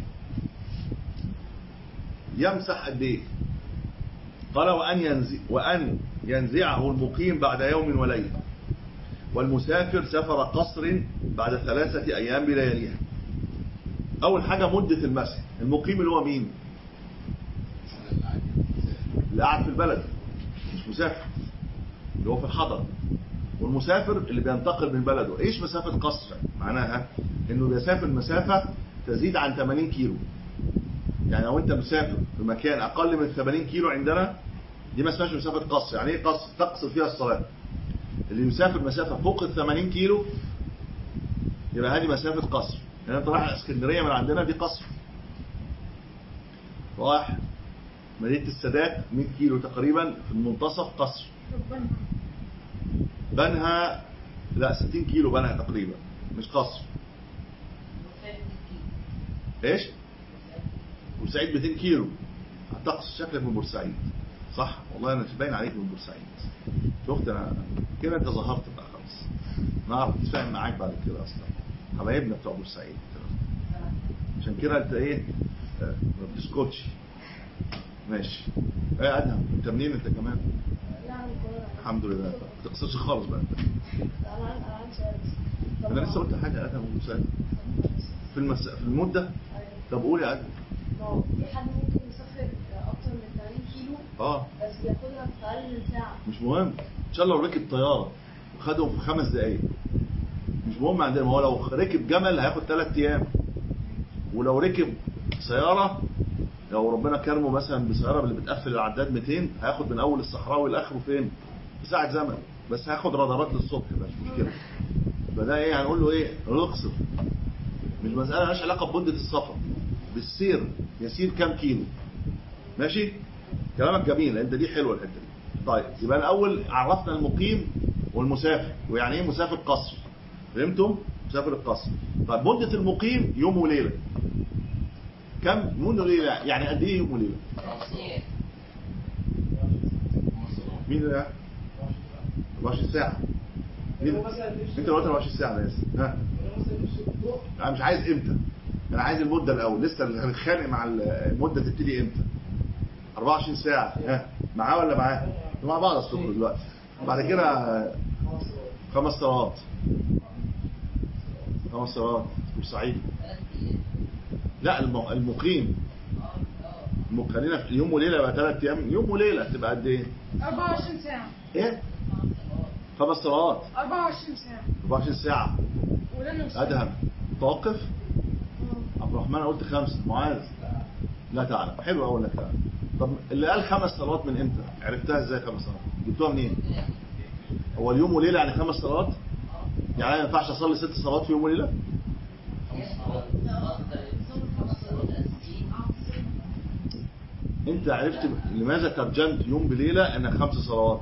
A: يمسح قد ايه قال وأن ينزع وأن ينزعه المقيم بعد يوم وليلة والمسافر سفر قصر بعد ثلاثة أيام بلياليها أول حاجة مدة المسح المقيم اللي هو مين اللي قاعد في البلد مش مسافر اللي هو في الحضر والمسافر اللي بينتقل من بلده ايش مسافة قصر معناها انه بيسافر مسافة تزيد عن 80 كيلو يعني لو انت مسافر في مكان اقل من 80 كيلو عندنا دي ما اسمهاش مسافة قصر يعني ايه قصر تقصر فيها الصلاة اللي يسافر مسافة فوق ال 80 كيلو يبقى هذه مسافة قصر يعني انت رايح اسكندرية من عندنا دي قصر رايح مدينة السادات 100 كيلو تقريبا في المنتصف قصر
C: ربنا
A: بنها لا 60 كيلو بنها تقريبا مش قصر ايش بورسعيد 200 كيلو هتقص شكلك من بورسعيد صح والله انا باين عليك من بورسعيد شفت انا كده انت ظهرت بقى خلاص نعرف نتفاهم معاك بعد كده اصلا حبايبنا بتوع بورسعيد عشان كده انت ايه آه، ما بتسكتش ماشي ايه ادهم انت منين انت كمان
C: لا انا القاهرة
A: الحمد لله ما تقصرش خالص بقى انت
C: انا عندي انا عندي سؤال بس. طب
A: انا لسه
C: ما-
A: قلت حاجه ادهم وسام في المس... في المده
C: أيوة.
A: طب قول يا ادهم
C: ما هو في حد ممكن يسافر اكتر من 80 كيلو
A: اه
C: بس بياخدها في اقل من ساعة
A: مش مهم ان شاء الله لو ركب طياره وخدهم في خمس دقايق مش مهم عندنا ما هو لو ركب جمل هياخد ثلاث ايام ولو ركب سياره لو ربنا كرمه مثلا بسياره اللي بتقفل العداد 200 هياخد من اول الصحراوي لاخره فين؟ في ساعه زمن بس هياخد رادارات للصبح مش مشكله فده ايه هنقول له ايه؟ نقصر مش مساله مالهاش علاقه بمده السفر بالسير يسير كام كيلو ماشي؟ كلامك جميل انت دي حلوه الحته دي طيب يبقى الاول عرفنا المقيم والمسافر ويعني ايه مسافر قصر فهمتم مسافر القصر طيب مده المقيم يوم وليله كم يوم وليله يعني قد ايه يوم وليله مين ده 24 ساعه مين انت اللي قلت 24 ساعه انا اسف ها انا مش عايز امتى انا عايز المده الاول لسه هنتخانق مع المده تبتدي امتى 24 ساعه ها معاه ولا معاه مع بعض الصبح دلوقتي بعد كده خمس صلوات خمس صلوات بورسعيد لا الم- المقيم الم- خلينا في يوم وليله يبقى ثلاث ايام يوم وليله تبقى قد ايه؟
E: 24 ساعة
A: ايه؟ خمس صلوات
E: 24 ساعة
A: 24 ساعه
E: ولا نص
A: ادهم توقف عبد الرحمن أنا قلت خمسه معاذ لا تعلم حلو اقول لك تعالى. طب اللي قال خمس صلوات من امتى؟ عرفتها ازاي خمس صلوات؟ جبتوها منين؟ هو اليوم وليله يعني خمس صلوات؟ يعني أنا ما ينفعش اصلي ست صلوات في يوم وليله؟ انت عرفت لماذا ترجمت يوم بليله انك خمس صلوات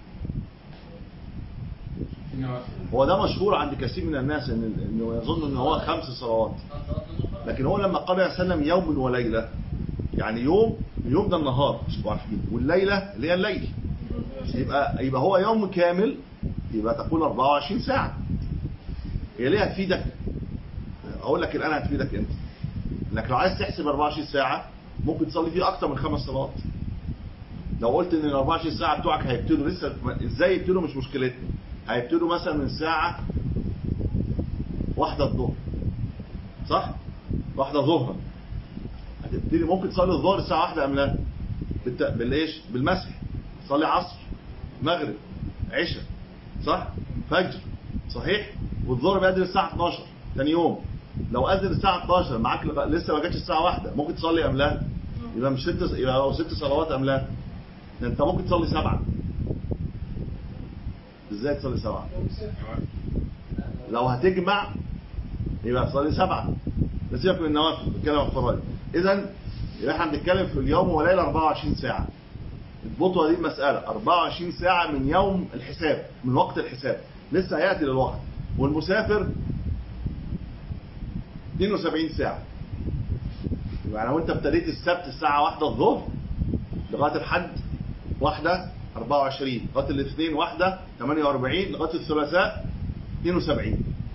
B: في نوافل
A: هو ده مشهور عند كثير من الناس ان انه يظن ان هو خمس صلوات لكن هو لما قال عليه وسلم يوم وليله يعني يوم يوم ده النهار مش عارفين والليله اللي هي الليل يبقى يبقى هو يوم كامل يبقى تكون 24 ساعه هي ليه هتفيدك اقول لك الان هتفيدك انت انك لو عايز تحسب 24 ساعه ممكن تصلي فيه اكتر من خمس صلوات لو قلت ان ال 24 ساعه بتوعك هيبتدوا لسه ازاي يبتدوا مش مشكلتنا هيبتدوا مثلا من الساعه واحدة الظهر صح؟ واحدة ظهرا هتبتدي ممكن تصلي الظهر الساعة واحدة أم لا؟ بالت... بالإيش؟ بالمسح تصلي عصر مغرب عشاء صح؟ فجر صحيح؟ والظهر بيأذن الساعة 12 تاني يوم لو أذن الساعة 12 معاك لغ- لسه ما جاتش الساعة واحدة ممكن تصلي أم لا؟ يبقى مش ست يبقى لو ست صلوات أم لا؟ ده أنت ممكن تصلي سبعة ازاي تصلي سبعة؟ لو هتجمع يبقى تصلي سبعة بس سيبك من النوافل بتكلم عن الفرائض اذا يبقى احنا بنتكلم في اليوم وليله 24 ساعه اضبطوا هذه المساله 24 ساعه من يوم الحساب من وقت الحساب لسه هياتي للوقت والمسافر 72 ساعه يبقى لو انت ابتديت السبت الساعه 1 الظهر لغايه الحد واحدة 24 لغايه الاثنين واحدة 48 لغايه الثلاثاء 72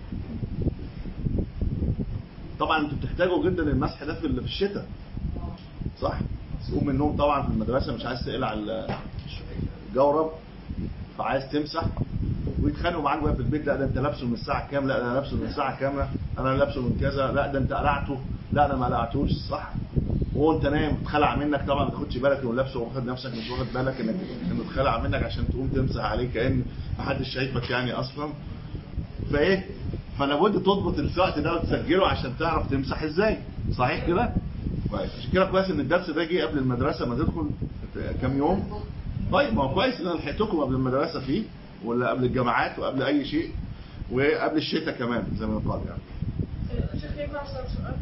A: طبعا انتوا بتحتاجوا جدا المسح ده في في الشتاء صح تقوم من النوم طبعا في المدرسه مش عايز تقلع ال- الجورب فعايز تمسح ويتخانقوا معاك بقى في البيت لا ده انت لابسه من الساعه كام لا ده انا لابسه من الساعه كام انا لابسه من كذا لا ده انت قلعته لا انا ما قلعتوش صح وانت نايم اتخلع منك طبعا ما تاخدش بالك انه لابسه واخد نفسك مش واخد بالك انك انه اتخلع منك عشان تقوم تمسح عليه كان محدش شايفك يعني اصلا فايه فانا بد تضبط الوقت ده وتسجله عشان تعرف تمسح ازاي صحيح كده كويس عشان كده كويس ان الدرس ده جه قبل المدرسه ما تدخل كام يوم طيب ما هو كويس ان انا لحقتكم قبل المدرسه فيه ولا قبل الجامعات وقبل اي شيء وقبل الشتاء كمان زي ما يقال يعني
E: شيخ ينفع اسال سؤال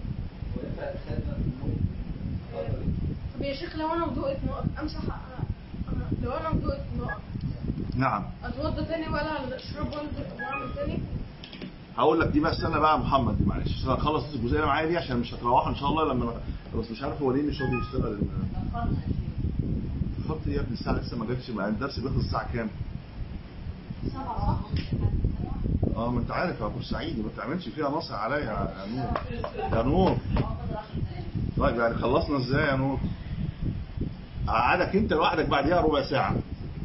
E: طب يا شيخ لو انا وضوءت نقط امسح أنا- لو انا وضوءت نقط
A: نعم
E: اتوضى تاني ولا اشرب وأنزل واعمل تاني
A: هقول لك دي بقى استنى بقى يا محمد دي معلش عشان اخلص الجزئيه اللي معايا دي عشان مش هتروحوا ان شاء الله لما أنا- بس مش عارف هو ليه مش راضي يشتغل ال- الخط يا ابني الساعه لسه ما جاتش مع الدرس بيخلص الساعه كام؟
C: سبعة صح؟
A: اه ما انت عارف يا بورسعيد ما تعملش فيها نصر عليا يا نور يا نور طيب يعني خلصنا ازاي يا نور؟ قعدك انت لوحدك بعديها ربع ساعه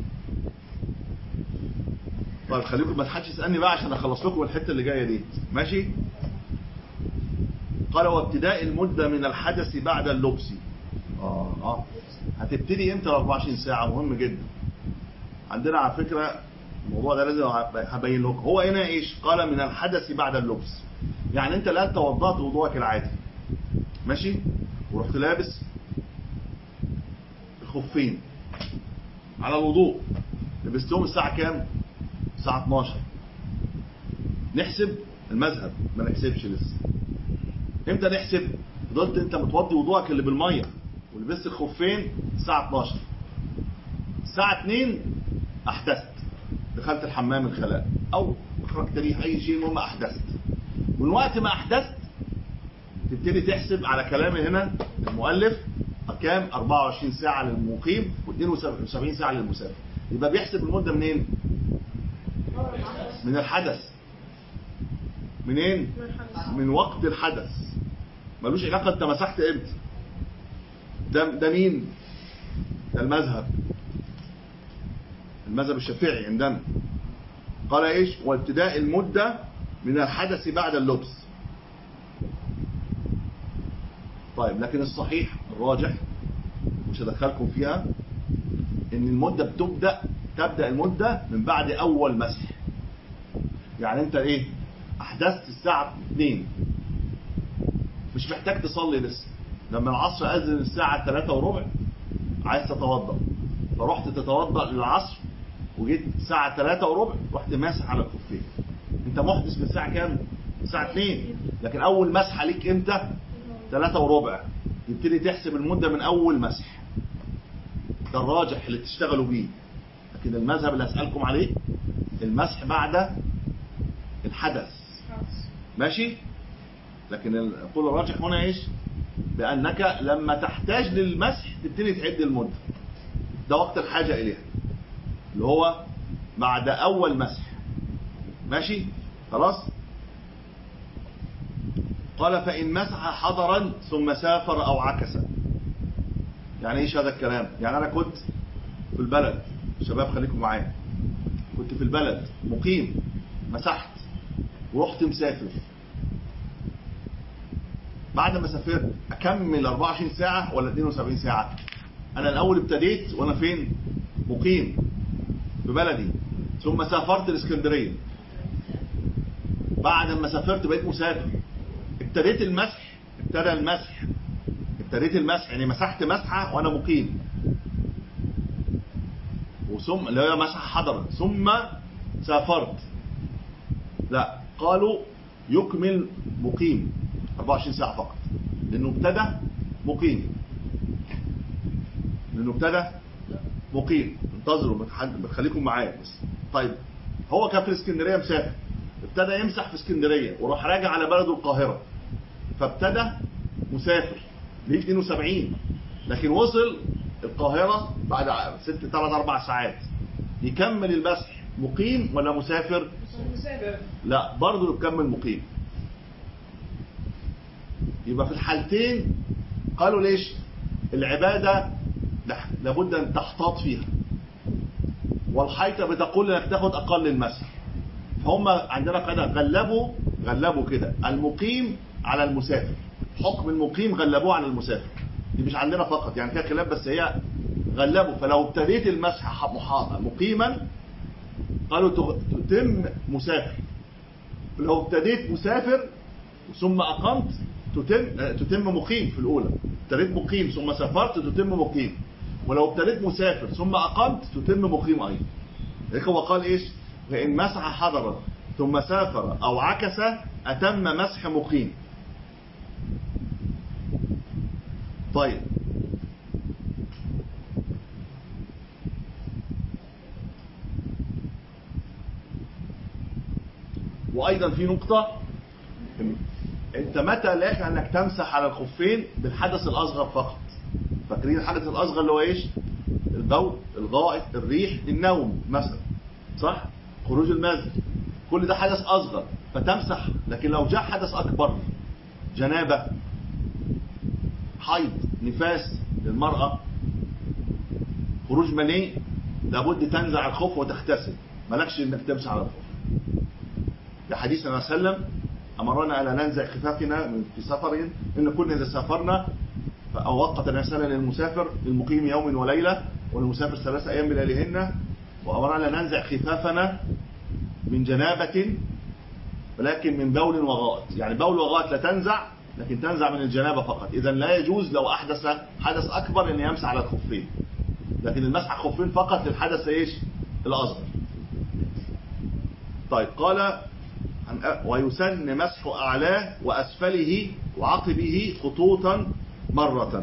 A: طيب خليكم ما حدش يسالني بقى عشان اخلص لكم الحته اللي جايه دي ماشي قال وابتداء المده من الحدث بعد اللبس اه اه هتبتدي امتى ال 24 ساعه مهم جدا عندنا على فكره الموضوع ده لازم هبين لكم هو هنا ايش قال من الحدث بعد اللبس يعني انت الان توضأت وضوءك العادي ماشي ورحت لابس الخفين على الوضوء لبستهم الساعه كام الساعه 12 نحسب المذهب ما نحسبش لسه امتى نحسب فضلت انت متوضي وضوءك اللي بالميه ولبست الخفين الساعه 12 الساعه 2 احدثت دخلت الحمام الخلاء او خرجت ريح اي شيء المهم احدثت من وقت ما احدثت تبتدي تحسب على كلام هنا المؤلف كام 24 ساعه للمقيم و72 ساعه للمسافر يبقى بيحسب المده منين من الحدث منين
E: من الحدث
A: من وقت الحدث ملوش علاقه انت مسحت امتى ده ده مين ده المذهب المذهب الشافعي عندنا قال ايش وابتداء المده من الحدث بعد اللبس طيب لكن الصحيح الراجح مش هدخلكم فيها ان المده بتبدا تبدا المده من بعد اول مسح يعني انت ايه احدثت الساعه 2 مش محتاج تصلي لسه لما العصر اذن الساعه 3 وربع عايز تتوضا فرحت تتوضا للعصر وجيت الساعه 3 وربع رحت ماسح على الخفين انت محدث من الساعه كام الساعه 2 لكن اول مسحه ليك امتى 3 وربع يبتدي تحسب المدة من أول مسح ده الراجح اللي تشتغلوا بيه لكن المذهب اللي هسألكم عليه المسح بعد الحدث ماشي لكن القول الراجح هنا ايش بأنك لما تحتاج للمسح تبتدي تعد المدة ده وقت الحاجة إليها اللي هو بعد أول مسح ماشي خلاص قال فإن مسح حضرا ثم سافر أو عكس يعني ايش هذا الكلام يعني أنا كنت في البلد شباب خليكم معايا كنت في البلد مقيم مسحت ورحت مسافر بعد ما سافرت اكمل 24 ساعة ولا 72 ساعة انا الاول ابتديت وانا فين مقيم في بلدي ثم سافرت الاسكندرية بعد ما سافرت بقيت مسافر ابتديت المسح ابتدى المسح ابتديت المسح يعني مسحت مسحة وانا مقيم وثم اللي هي مسح حضر ثم سافرت لا قالوا يكمل مقيم 24 ساعة فقط لأنه ابتدى مقيم لأنه ابتدى مقيم انتظروا بتح- بتخليكم معايا بس طيب هو كان في الاسكندرية مسافر ابتدى يمسح في اسكندرية وراح راجع على بلده القاهرة فابتدى مسافر ليه 72 لكن وصل القاهرة بعد ست ثلاث أربع ساعات يكمل المسح مقيم ولا مسافر؟
E: مسافر
A: لا برضه يكمل مقيم يبقى في الحالتين قالوا ليش العبادة لح- لابد أن تحتاط فيها والحيطة بتقول انك تاخد أقل المسح فهم عندنا قاعدة غلبوا غلبوا كده المقيم على المسافر حكم المقيم غلبوه على المسافر دي مش عندنا فقط يعني فيها خلاف بس هي غلبوا فلو ابتديت المسح محاطة مقيما قالوا تغ- تتم مسافر لو ابتديت مسافر ثم أقمت تتم آه، تتم مقيم في الأولى ابتديت مقيم ثم سافرت تتم مقيم ولو ابتديت مسافر ثم أقمت تتم مقيم أيضا هيك هو قال إيش فإن مسح حضر ثم سافر أو عكس أتم مسح مقيم طيب وايضا في نقطة انت متى لك انك تمسح على الخفين بالحدث الاصغر فقط فاكرين الحدث الاصغر اللي هو ايش البول الغائط الريح النوم مثلا صح خروج المزي كل ده حدث اصغر فتمسح لكن لو جاء حدث اكبر جنابة حيض نفاس للمرأة خروج مني لابد تنزع الخف وتغتسل مالكش انك تمسح على الخف لحديث النبي صلى الله عليه وسلم أمرنا ألا ننزع خفافنا من- في سفر إن كنا إذا سافرنا أو وقت نسأل للمسافر للمقيم يوم وليلة والمسافر ثلاث أيام بلياليهن وأمرنا ألا ننزع خفافنا من جنابة ولكن من بول وغائط يعني بول وغائط لا تنزع لكن تنزع من الجنابة فقط إذا لا يجوز لو أحدث حدث أكبر أن يمسح على الخفين لكن المسح خفين فقط للحدث إيش الأصغر طيب قال عن- ويسن مسح أعلاه وأسفله وعقبه خطوطا مرة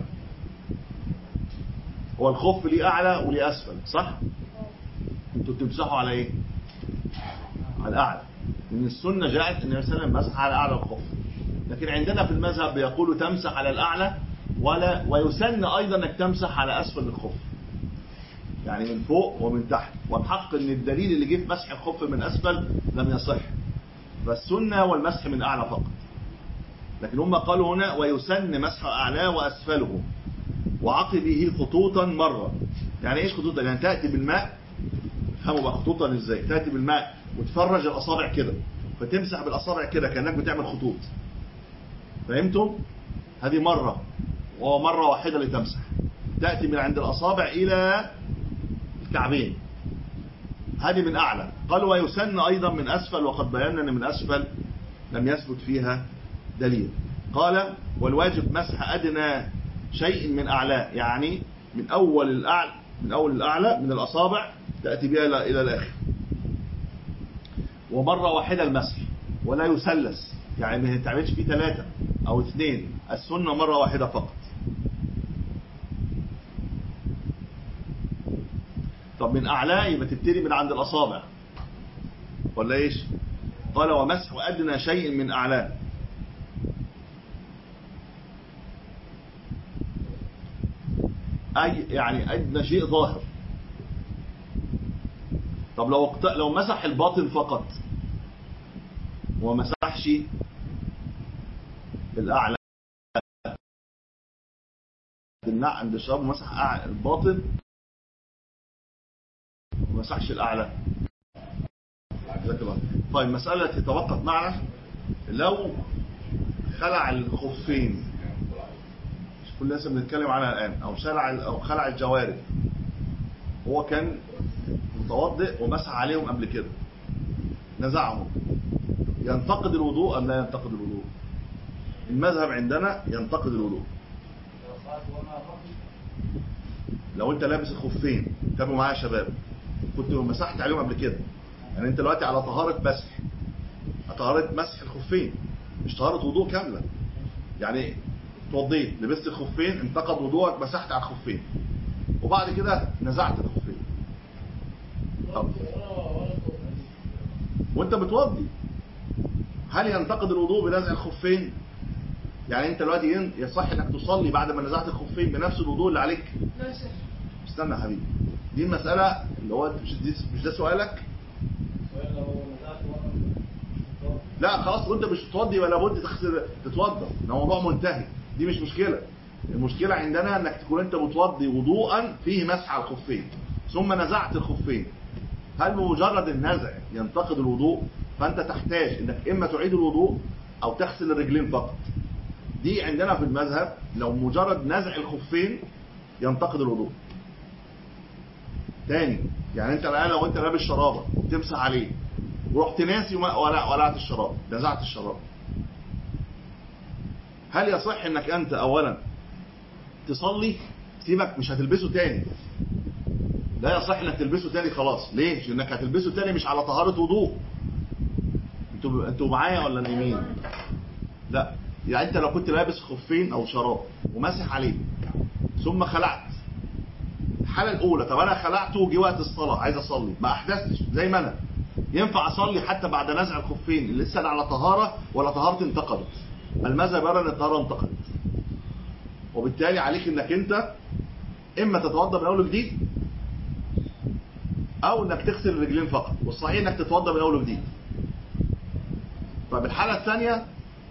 A: هو الخف ليه أعلى وليه أسفل صح؟ انتوا بتمسحوا على إيه؟ على الأعلى لأن السنة جاءت أن النبي صلى الله عليه وسلم مسح على أعلى الخف لكن عندنا في المذهب بيقولوا تمسح على الأعلى ولا ويسن أيضا أنك تمسح على أسفل الخف يعني من فوق ومن تحت والحق ان الدليل اللي جه في مسح الخف من اسفل لم يصح فالسنة والمسح من اعلى فقط لكن هم قالوا هنا ويسن مسح اعلاه واسفله وعقبه خطوطا مرة يعني ايش خطوطا يعني تأتي بالماء فهموا بقى خطوطا ازاي تأتي بالماء وتفرج الاصابع كده فتمسح بالاصابع كده كأنك بتعمل خطوط فهمتم هذه مرة وهو مرة واحدة لتمسح تأتي من عند الأصابع إلى الكعبين هذه من أعلى قال ويسن أيضا من أسفل وقد بينا أن من أسفل لم يثبت فيها دليل قال والواجب مسح أدنى شيء من أعلاه يعني من أول الأعلى من أول الأعلى من الأصابع تأتي بها إلى إلى الآخر ومرة واحدة المسح ولا يسلس يعني ما تعملش فيه ثلاثة أو اثنين السنة مرة واحدة فقط طب من أعلاه يبقى تبتدي من عند الأصابع ولا إيش قال ومسح أدنى شيء من أعلاه أي يعني أدنى شيء ظاهر طب لو اقت... لو مسح الباطن فقط وما مسحش الأعلى النع عند الشراب مسح أع- الباطن وما مسحش الأعلى جزاك الله. طيب مسألة التي توقف معنا لو خلع الخفين مش كل الناس بنتكلم عنها الآن أو خلع أو خلع الجوارب هو كان متوضئ ومسح عليهم قبل كده نزعهم ينتقد الوضوء أم لا ينتقد الوضوء المذهب عندنا ينتقد الوضوء لو انت لابس الخفين تابعوا معايا يا شباب كنت مسحت عليهم قبل كده يعني انت دلوقتي على طهارة مسح طهارة مسح الخفين مش طهارة وضوء كاملة يعني اتوضيت لبست الخفين انتقد وضوءك مسحت على الخفين وبعد كده نزعت الخفين طب وانت بتوضي هل ينتقد الوضوء بنزع الخفين يعني انت دلوقتي ين- يصح انك تصلي بعد ما نزعت الخفين بنفس الوضوء اللي عليك
E: لا يصح
A: استنى يا حبيبي دي المسألة اللي هو مش دي مش ده سؤالك لا خلاص وانت مش بتوضي ولا بد تغسل تتوضا ده موضوع منتهي دي مش مشكلة المشكلة عندنا انك تكون انت بتوضي وضوءا فيه مسح على الخفين ثم نزعت الخفين هل بمجرد النزع ينتقد الوضوء فانت تحتاج انك اما تعيد الوضوء او تغسل الرجلين فقط دي عندنا في المذهب لو مجرد نزع الخفين ينتقد الوضوء تاني يعني انت الان لو انت لابس شرابه وبتمسح عليه ورحت ناسي وما- ولا ولعت الشراب نزعت الشراب هل يصح انك انت اولا تصلي سيبك مش هتلبسه تاني لا يصح انك تلبسه تاني خلاص ليه لانك هتلبسه تاني مش على طهارة وضوء انتوا انتوا معايا ولا نايمين لا يعني انت لو كنت لابس خفين او شراب وماسح عليه ثم خلعت الحالة الأولى طب أنا خلعته وجي وقت الصلاة عايز أصلي ما أحدثتش زي ما أنا ينفع أصلي حتى بعد نزع الخفين اللي لسه أنا على طهارة ولا طهارتي انتقدت المذهب يرى أن الطهارة انتقدت وبالتالي عليك إنك أنت إما تتوضأ من أول وجديد أو إنك تغسل الرجلين فقط والصحيح إنك تتوضأ من أول وجديد طب الحالة الثانية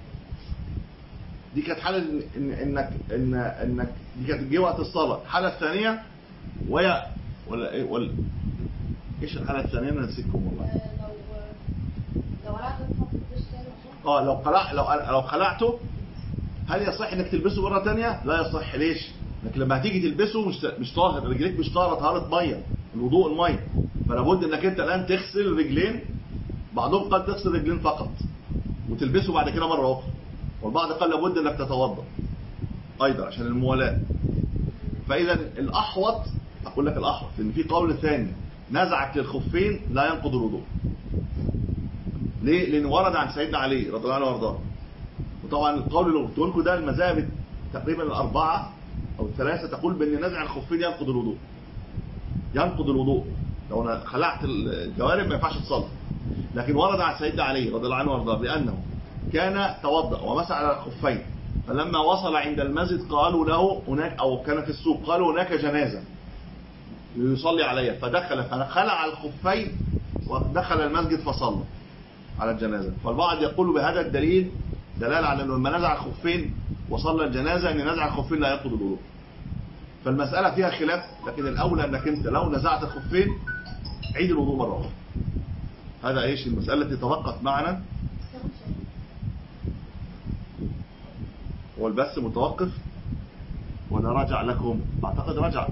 A: دي كانت حالة إن إنك إن إنك دي كانت جه وقت الصلاة الحالة الثانية وهي ولا إيه ولا إيش الحالة الثانية أنا نسيتكم والله
C: لو لو قعدت فترة تلبس تاني صح؟
A: اه لو خلع لو لو خلعته هل يصح انك تلبسه مره ثانيه لا يصح ليش انك لما هتيجي تلبسه مش مش طاهر رجليك مش طاهره طهاره ميه الوضوء الميه فلا بد انك انت الان تغسل الرجلين بعضهم قال تغسل الرجلين فقط وتلبسه بعد كده مره اخرى والبعض قال لابد انك تتوضا ايضا عشان الموالاه فاذا الاحوط اقول لك الاحوط لان في قول ثاني نزعك للخفين لا ينقض الوضوء ليه؟ لأن ورد عن سيدنا علي رضي الله عنه وارضاه. وطبعا القول اللي قلت لكم ده المذاهب تقريبا الأربعة أو الثلاثة تقول بأن نزع الخفين ينقض الوضوء. ينقض الوضوء. لو أنا خلعت الجوارب ما ينفعش تصلي. لكن ورد عن سيدنا علي رضي الله عنه وارضاه بأنه كان توضأ ومسح على الخفين فلما وصل عند المسجد قالوا له هناك أو كان في السوق قالوا هناك جنازة يصلي عليها فدخل فخلع الخفين ودخل المسجد فصلى على الجنازة فالبعض يقول بهذا الدليل دلالة على أنه لما نزع الخفين وصلى الجنازة أن نزع الخفين لا ينقض الوضوء فالمسألة فيها خلاف لكن الأولى أنك أنت لو نزعت الخفين عيد الوضوء مرة أخرى هذا إيش المسألة التي توقف معنا هو البث متوقف ولا رجع لكم أعتقد رجع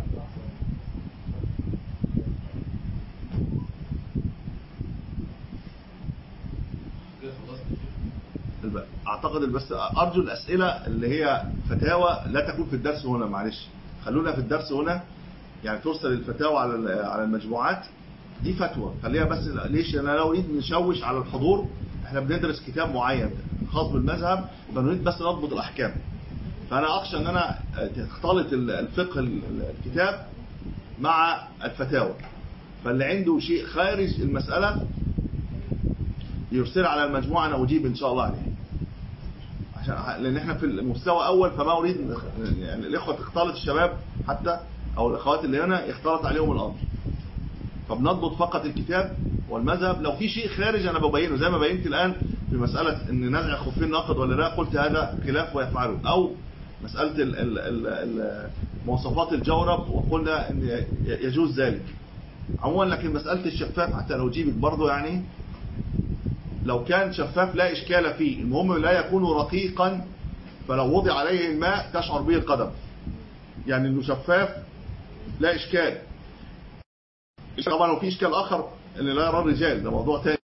B: كده خلصت
A: الب- اعتقد بس ارجو الاسئله اللي هي فتاوى لا تكون في الدرس هنا معلش خلونا في الدرس هنا يعني ترسل الفتاوى على ال- على المجموعات دي فتوى خليها بس ليش انا لو نريد نشوش على الحضور احنا بندرس كتاب معين خاص بالمذهب فنريد بس نضبط الاحكام فانا اخشى ان انا تختلط ال- الفقه ال- ال- الكتاب مع الفتاوى فاللي عنده شيء خارج المسألة يرسل على المجموعة انا اجيب ان شاء الله عليه عشان لان احنا في المستوى اول فما اريد إن- يعني الاخوه تختلط الشباب حتى او الاخوات اللي هنا يختلط عليهم الامر فبنضبط فقط الكتاب والمذهب لو في شيء خارج انا ببينه زي ما بينت الان في مساله ان نزع الخفين ناقض ولا لا قلت هذا خلاف ويفعله او مساله ال ال ال ال مواصفات الجورب وقلنا ان يجوز ذلك عموما لكن مساله الشفاف حتى لو جيبك برضه يعني لو كان شفاف لا إشكال فيه المهم لا يكون رقيقا فلو وضع عليه الماء تشعر به القدم يعني انه شفاف لا إشكال طبعا لو في إشكال آخر اللي لا يرى الرجال ده موضوع تاني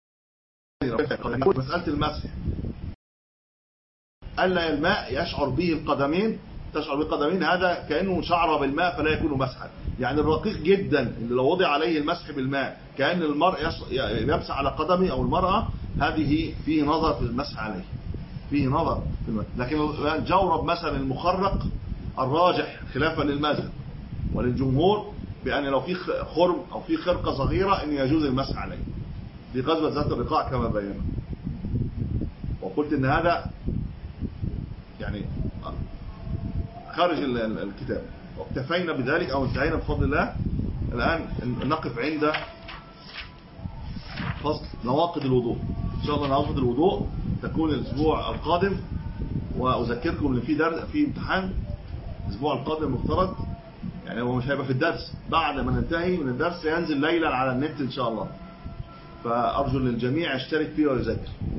A: مسألة المسح ألا الماء يشعر به القدمين تشعر به القدمين هذا كأنه شعر بالماء فلا يكون مسحا يعني الرقيق جدا اللي لو وضع عليه المسح بالماء كأن المرء يش- يمسح على قدمه أو المرأة هذه فيه نظر في المسح عليه فيه نظر في المسح لكن الجورب مثلا المخرق الراجح خلافا للمذهب وللجمهور بأن لو في خ- خرم أو في خرقة صغيرة أن يجوز المسح عليه دي غزوة ذات الرقاع كما بينا وقلت ان هذا يعني خارج ال- ال- الكتاب واكتفينا بذلك او انتهينا بفضل الله الان نقف عند فصل نواقض الوضوء ان شاء الله نواقض الوضوء تكون الاسبوع القادم واذكركم ان في درس في امتحان الاسبوع القادم مفترض يعني هو مش هيبقى في الدرس بعد ما ننتهي من الدرس ينزل ليلا على النت ان شاء الله فارجو للجميع يشترك فيه ويذاكر